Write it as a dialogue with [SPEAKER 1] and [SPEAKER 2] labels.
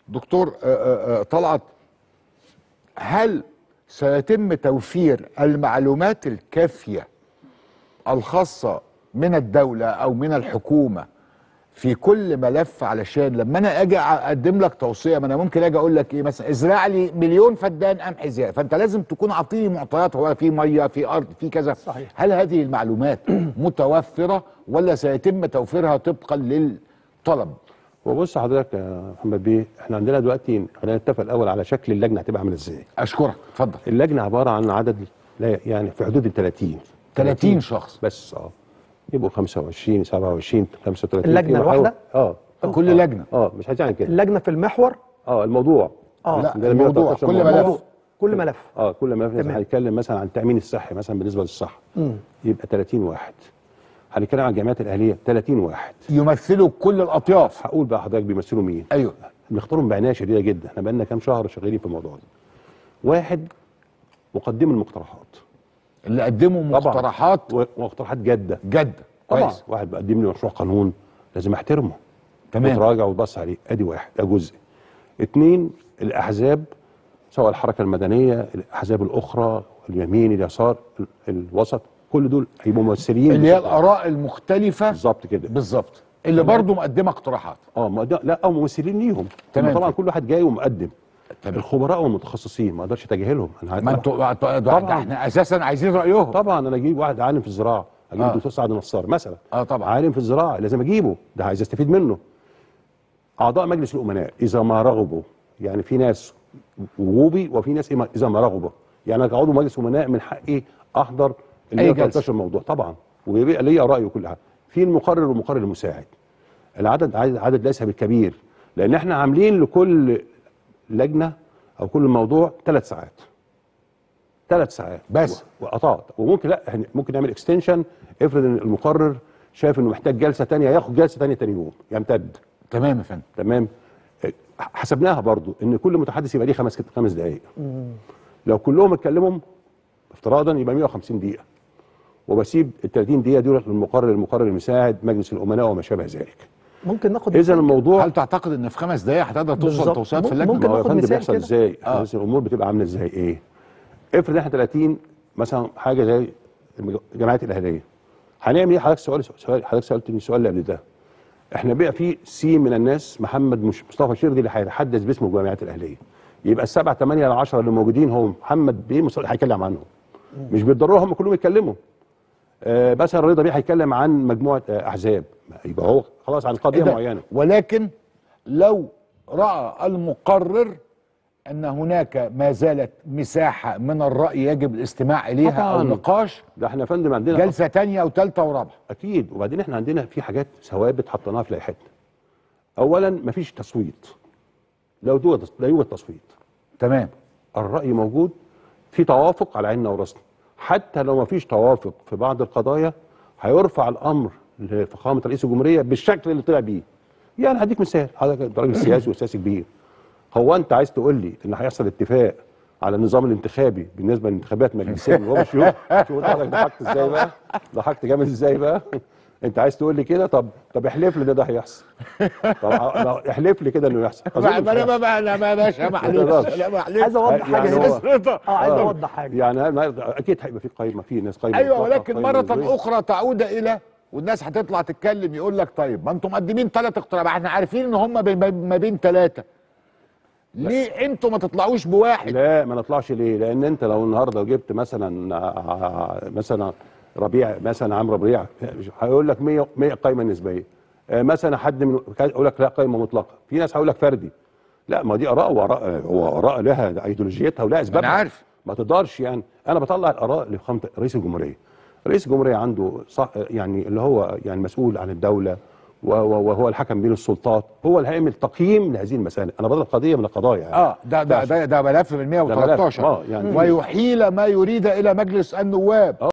[SPEAKER 1] دكتور آه، آه، آه، طلعت هل سيتم توفير المعلومات الكافيه الخاصه من الدوله او من الحكومه في كل ملف علشان لما انا اجي اقدم لك توصيه ما انا ممكن اجي اقول لك ايه مثلا ازرع لي مليون فدان قمح زياده فانت لازم تكون عاطيني معطيات هو في ميه في ارض في كذا
[SPEAKER 2] صحيح.
[SPEAKER 1] هل هذه المعلومات متوفره ولا سيتم توفيرها طبقا للطلب
[SPEAKER 3] وبص حضرتك يا محمد بيه احنا عندنا دلوقتي خلينا نتفق الاول على شكل اللجنه هتبقى عامله ازاي
[SPEAKER 1] اشكرك اتفضل
[SPEAKER 3] اللجنه عباره عن عدد لا يعني في حدود ال 30
[SPEAKER 1] 30 شخص
[SPEAKER 3] بس اه يبقوا 25 27 35
[SPEAKER 2] اللجنة
[SPEAKER 3] في محاور-
[SPEAKER 2] الواحدة؟
[SPEAKER 3] اه
[SPEAKER 1] كل لجنه
[SPEAKER 3] اه مش عايزين عن كده
[SPEAKER 2] اللجنه في المحور
[SPEAKER 3] اه الموضوع
[SPEAKER 2] اه
[SPEAKER 1] لا
[SPEAKER 3] عندنا
[SPEAKER 1] الموضوع
[SPEAKER 3] 113
[SPEAKER 1] كل
[SPEAKER 3] موضوع.
[SPEAKER 1] ملف
[SPEAKER 2] كل ملف
[SPEAKER 3] اه كل ما مثلا
[SPEAKER 2] تمام.
[SPEAKER 3] هنتكلم مثلا عن التامين الصحي مثلا بالنسبه للصحه
[SPEAKER 2] مم.
[SPEAKER 3] يبقى 30 واحد هنتكلم عن الجامعات الاهليه 30 واحد
[SPEAKER 1] يمثلوا كل الاطياف
[SPEAKER 3] هقول بقى حضرتك بيمثلوا مين
[SPEAKER 1] ايوه
[SPEAKER 3] بنختارهم بعنايه شديده جدا احنا بقالنا كام شهر شغالين في الموضوع ده واحد مقدم المقترحات
[SPEAKER 1] اللي قدموا
[SPEAKER 3] طبعاً.
[SPEAKER 1] مقترحات
[SPEAKER 3] و- ومقترحات جاده
[SPEAKER 1] جد
[SPEAKER 3] طبعا
[SPEAKER 1] كويس
[SPEAKER 3] واحد بقدم لي مشروع قانون لازم احترمه
[SPEAKER 1] تمام.
[SPEAKER 3] وتراجع وتبص عليه ادي واحد ده جزء اتنين الاحزاب سواء الحركه المدنيه الاحزاب الاخرى اليمين اليسار ال- الوسط كل دول هيبقوا ممثلين
[SPEAKER 1] اللي هي
[SPEAKER 3] بالظبط.
[SPEAKER 1] الاراء المختلفه
[SPEAKER 3] بالظبط كده
[SPEAKER 1] بالظبط اللي برضه مقدمه اقتراحات
[SPEAKER 3] اه مقدم لا او ممثلين ليهم
[SPEAKER 1] تمام.
[SPEAKER 3] هم طبعا كل واحد جاي ومقدم
[SPEAKER 1] تمام.
[SPEAKER 3] الخبراء والمتخصصين ما اقدرش اتجاهلهم انا
[SPEAKER 1] ما انتوا ده
[SPEAKER 3] طبعاً.
[SPEAKER 1] احنا اساسا عايزين رايهم
[SPEAKER 3] طبعا انا اجيب واحد عالم في الزراعه اجيب
[SPEAKER 1] آه.
[SPEAKER 3] الدكتور سعد نصار مثلا
[SPEAKER 1] اه طبعا
[SPEAKER 3] عالم في الزراعه لازم اجيبه ده عايز استفيد منه اعضاء مجلس الامناء اذا ما رغبوا يعني في ناس وجوبي وفي ناس إيه ما- اذا ما رغبوا يعني انا كعضو مجلس امناء من حقي احضر ال
[SPEAKER 1] أي
[SPEAKER 3] 113 موضوع طبعا ويبقى ليا راي وكل حاجه في المقرر والمقرر المساعد العدد عدد, عدد ليس بالكبير لان احنا عاملين لكل لجنه او كل موضوع ثلاث ساعات ثلاث ساعات
[SPEAKER 1] بس.
[SPEAKER 3] و- وقطعت وممكن لا إحنا ممكن نعمل اكستنشن افرض ان المقرر شايف انه محتاج جلسه تانية ياخد جلسه تانية تاني يوم يمتد
[SPEAKER 1] تمام يا فندم
[SPEAKER 3] تمام إيه، حسبناها برضو ان كل متحدث يبقى ليه خمس خمس دقائق لو كلهم اتكلموا افتراضا يبقى 150 دقيقه وبسيب ال 30 دقيقه دول للمقرر المقرر المساعد مجلس الامناء وما شابه ذلك
[SPEAKER 2] ممكن ناخد
[SPEAKER 3] اذا
[SPEAKER 2] مثال كده؟
[SPEAKER 3] الموضوع
[SPEAKER 1] هل تعتقد ان في خمس دقائق هتقدر توصل
[SPEAKER 2] بالظبط.
[SPEAKER 1] توصيات في
[SPEAKER 2] ممكن-
[SPEAKER 1] اللجنه
[SPEAKER 2] ممكن
[SPEAKER 3] ما هو يا
[SPEAKER 2] ناخد
[SPEAKER 3] فندم
[SPEAKER 2] مثال
[SPEAKER 3] بيحصل
[SPEAKER 2] كده؟
[SPEAKER 3] ازاي؟
[SPEAKER 1] آه.
[SPEAKER 3] آه. الامور بتبقى عامله ازاي ايه؟ افرض احنا 30 مثلا حاجه زي الجامعات الاهليه هنعمل ايه حضرتك سؤال سؤال حضرتك سالتني السؤال اللي قبل ده احنا بقى في سي من الناس محمد مش مصطفى شردي اللي هيتحدث باسم الجامعات الاهليه يبقى السبعه ثمانيه ل 10 اللي موجودين هو محمد بيه مصطفى هيتكلم عنهم مش بالضروره هم كلهم يتكلموا آه مثلا رضا بيه هيتكلم عن مجموعه آه احزاب يبقى هو خلاص عن قضيه
[SPEAKER 1] إيه ده؟
[SPEAKER 3] معينه
[SPEAKER 1] ولكن لو راى المقرر ان هناك ما زالت مساحه من الراي يجب الاستماع اليها او
[SPEAKER 3] طبعاً.
[SPEAKER 1] نقاش
[SPEAKER 3] ده احنا يا فندم عندنا
[SPEAKER 1] جلسه تانية وثالثه ورابعه
[SPEAKER 3] اكيد وبعدين احنا عندنا في حاجات ثوابت حطيناها في لائحتنا اولا مفيش تصويت لو دو لا يوجد تصويت
[SPEAKER 1] تمام
[SPEAKER 3] الراي موجود في توافق على عيننا وراسنا حتى لو مفيش توافق في بعض القضايا هيرفع الامر لفخامه رئيس الجمهوريه بالشكل اللي طلع بيه يعني هديك مثال حضرتك أنت راجل سياسي وسياسي كبير هو انت عايز تقول لي ان هيحصل اتفاق على النظام الانتخابي بالنسبه لانتخابات مجلسيه النواب والشيوخ شوف حضرتك ضحكت ازاي بقى ضحكت جامد ازاي بقى انت عايز تقول لي كده طب طب احلف لي ان ده هيحصل طب ع- احلف لي كده انه يحصل أظن
[SPEAKER 1] ما
[SPEAKER 3] مش
[SPEAKER 1] انا
[SPEAKER 3] هيحصل.
[SPEAKER 1] ما انا ما باشا معلش
[SPEAKER 3] تقدرش.
[SPEAKER 1] لا معلش
[SPEAKER 2] عايز اوضح
[SPEAKER 3] يعني
[SPEAKER 2] حاجه
[SPEAKER 3] هو-
[SPEAKER 2] هنا
[SPEAKER 1] رضا
[SPEAKER 2] اه عايز
[SPEAKER 3] آه.
[SPEAKER 2] اوضح حاجه
[SPEAKER 3] يعني أنا اكيد هيبقى في قايمه في ناس قايمه
[SPEAKER 1] ايوه
[SPEAKER 3] مطلقة،
[SPEAKER 1] ولكن
[SPEAKER 3] قايمة
[SPEAKER 1] مره
[SPEAKER 3] نسبية.
[SPEAKER 1] اخرى تعود الى والناس هتطلع تتكلم يقول لك طيب ما انتم مقدمين ثلاث اقتراحات احنا عارفين ان هم بين- ما بين ثلاثه ليه انتوا ما تطلعوش بواحد
[SPEAKER 3] لا ما نطلعش ليه لان انت لو النهارده جبت مثلا ع- مثلا ربيع مثلا عمرو ربيع هيقول لك 100 100 قايمه نسبيه آه، مثلا حد من يقول لك لا قايمه مطلقه في ناس هيقول لك فردي لا ما دي اراء واراء واراء لها ايديولوجيتها ولها اسبابها
[SPEAKER 1] أنا عارف.
[SPEAKER 3] ما تقدرش يعني انا بطلع الاراء لفخامه رئيس الجمهوريه رئيس الجمهوريه عنده صح يعني اللي هو يعني مسؤول عن الدوله و- و- وهو الحكم بين السلطات هو اللي هيعمل تقييم لهذه المسائل انا بضرب قضيه من القضايا يعني
[SPEAKER 1] اه ده ده ده, ده ملف من 113
[SPEAKER 3] آه، يعني-
[SPEAKER 1] ويحيل ما يريد الى مجلس النواب